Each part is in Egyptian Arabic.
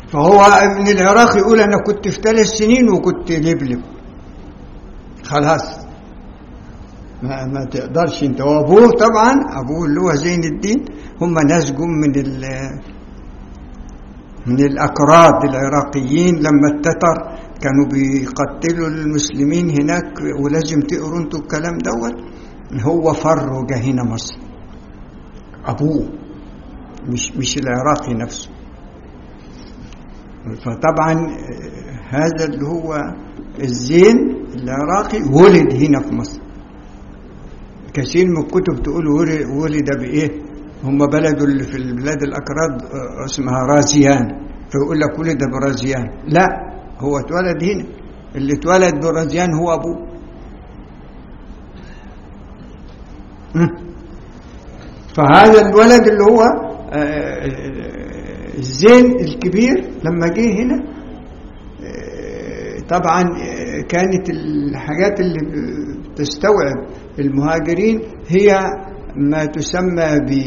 فهو ابن العراق يقول أنا كنت في ثلاث سنين وكنت لبلب خلاص ما, ما تقدرش انت وابوه طبعا ابوه اللي هو زين الدين هم ناس جم من ال من الاكراد العراقيين لما التتر كانوا بيقتلوا المسلمين هناك ولازم تقروا انتوا الكلام دوت هو فر وجا هنا مصر ابوه مش مش العراقي نفسه فطبعا هذا اللي هو الزين العراقي ولد هنا في مصر كثير من الكتب تقول ولد بايه هم بلده اللي في البلاد الاكراد اسمها رازيان فيقول لك ولد برازيان لا هو اتولد هنا اللي اتولد برازيان هو ابوه فهذا الولد اللي هو الزين الكبير لما جه هنا طبعا كانت الحاجات اللي تستوعب المهاجرين هي ما تسمى ب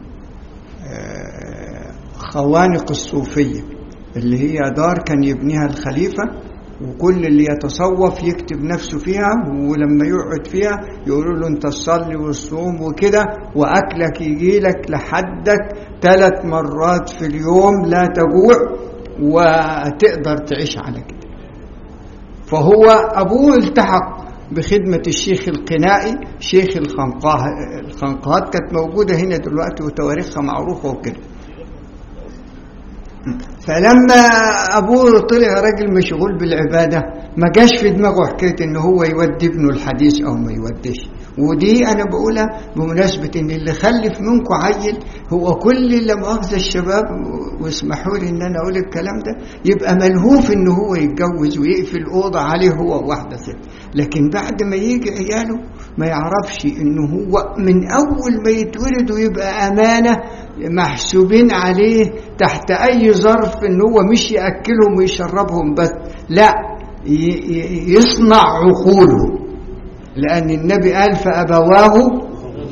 خوانق الصوفية اللي هي دار كان يبنيها الخليفة وكل اللي يتصوف يكتب نفسه فيها ولما يقعد فيها يقولوا له انت تصلي والصوم وكده واكلك يجي لك لحدك ثلاث مرات في اليوم لا تجوع وتقدر تعيش على كده فهو ابوه التحق بخدمة الشيخ القنائي شيخ الخنقاه الخنقاهات كانت موجودة هنا دلوقتي وتواريخها معروفة وكده فلما ابوه طلع راجل مشغول بالعباده ما جاش في دماغه حكايه ان هو يودي ابنه الحديث او ما يوديش ودي انا بقولها بمناسبه ان اللي خلف منكم عيل هو كل اللي مؤاخذه الشباب واسمحوا لي ان انا اقول الكلام ده يبقى ملهوف ان هو يتجوز ويقفل اوضه عليه هو وواحده ست لكن بعد ما يجي عياله ما يعرفش ان هو من اول ما يتولد ويبقى امانه محسوبين عليه تحت اي ظرف ان هو مش ياكلهم ويشربهم بس لا يصنع عقوله لان النبي قال فابواه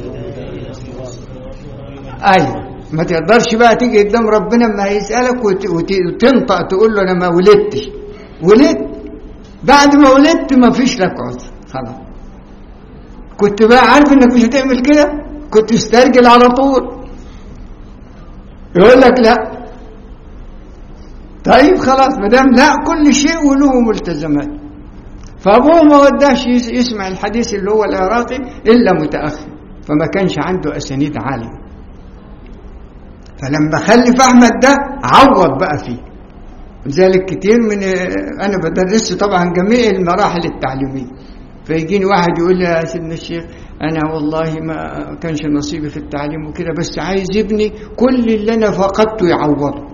ايوه ما تقدرش بقى تيجي قدام ربنا ما يسالك وتنطق تقول له انا ما ولدتش ولدت بعد ما ولدت ما فيش لك عذر خلاص كنت بقى عارف انك مش هتعمل كده كنت استرجل على طول يقول لك لا طيب خلاص ما دام لا كل شيء وله ملتزمات فابوه ما وداش يسمع الحديث اللي هو العراقي الا متاخر فما كانش عنده اسانيد عاليه فلما خلف احمد ده عوض بقى فيه لذلك كتير من انا بدرس طبعا جميع المراحل التعليميه فيجيني واحد يقول لي يا سيدنا الشيخ انا والله ما كانش نصيبي في التعليم وكده بس عايز ابني كل اللي انا فقدته يعوضه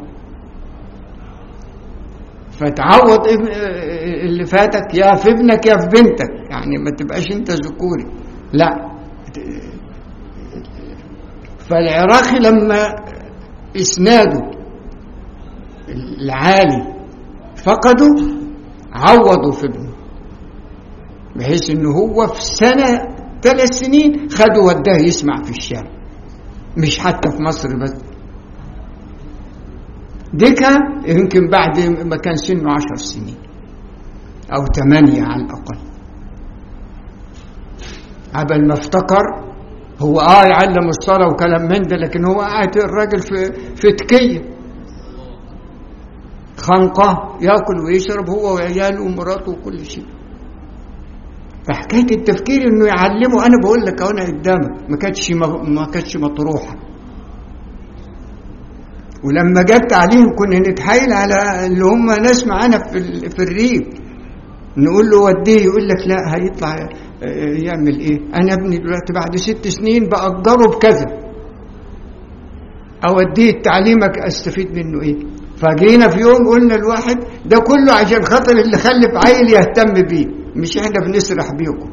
فتعوض اللي فاتك يا في ابنك يا في بنتك يعني ما تبقاش انت ذكوري لا فالعراقي لما اسناده العالي فقدوا عوضوا في ابنه بحيث انه هو في سنه ثلاث سنين خدوا وداه يسمع في الشام مش حتى في مصر بس دي كان يمكن بعد ما كان سنه عشر سنين أو ثمانية على الأقل قبل ما افتكر هو اه يعلم الصلاة وكلام من ده لكن هو قاعد الراجل في في تكية خنقة ياكل ويشرب هو وعياله ومراته وكل شيء فحكايه التفكير انه يعلمه انا بقول لك انا قدامك ما كانتش ما كانتش مطروحه ولما جت عليهم كنا نتحايل على اللي هم ناس معانا في في الريف نقول له وديه يقول لك لا هيطلع يعمل ايه انا ابني دلوقتي بعد ست سنين باجره بكذا اوديه تعليمك استفيد منه ايه فجينا في يوم قلنا الواحد ده كله عشان خاطر اللي خلف عيل يهتم بيه مش احنا بنسرح بيكم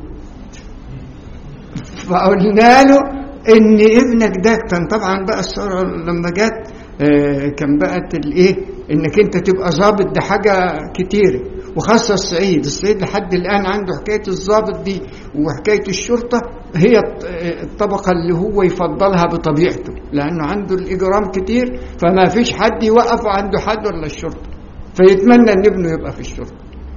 فقلنا له ان ابنك ده كان طبعا بقى الصوره لما جت كان بقت الايه انك انت تبقى ظابط ده حاجه كتيره وخاصه الصعيد الصعيد لحد الان عنده حكايه الظابط دي وحكايه الشرطه هي الطبقه اللي هو يفضلها بطبيعته لانه عنده الاجرام كتير فما فيش حد يوقفه عنده حد ولا الشرطه فيتمنى ان ابنه يبقى في الشرطه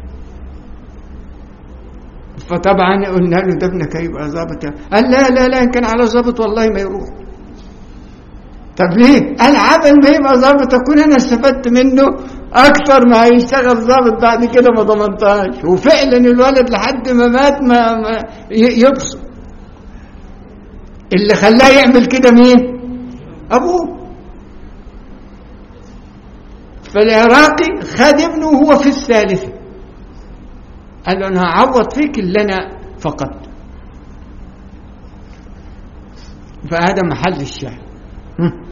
فطبعا قلنا له ده ابنك هيبقى ظابط قال لا لا لا ان كان على ظابط والله ما يروح طب ليه؟ قال عبل ما يبقى ظابط اكون انا استفدت منه اكثر ما هيشتغل ظابط بعد كده ما ضمنتهاش وفعلا الولد لحد ما مات ما, ما يبصر اللي خلاه يعمل كده مين؟ ابوه فالعراقي خد ابنه وهو في الثالثة قال له أنا هعوض فيك اللي أنا فقدته فهذا محل الشاهد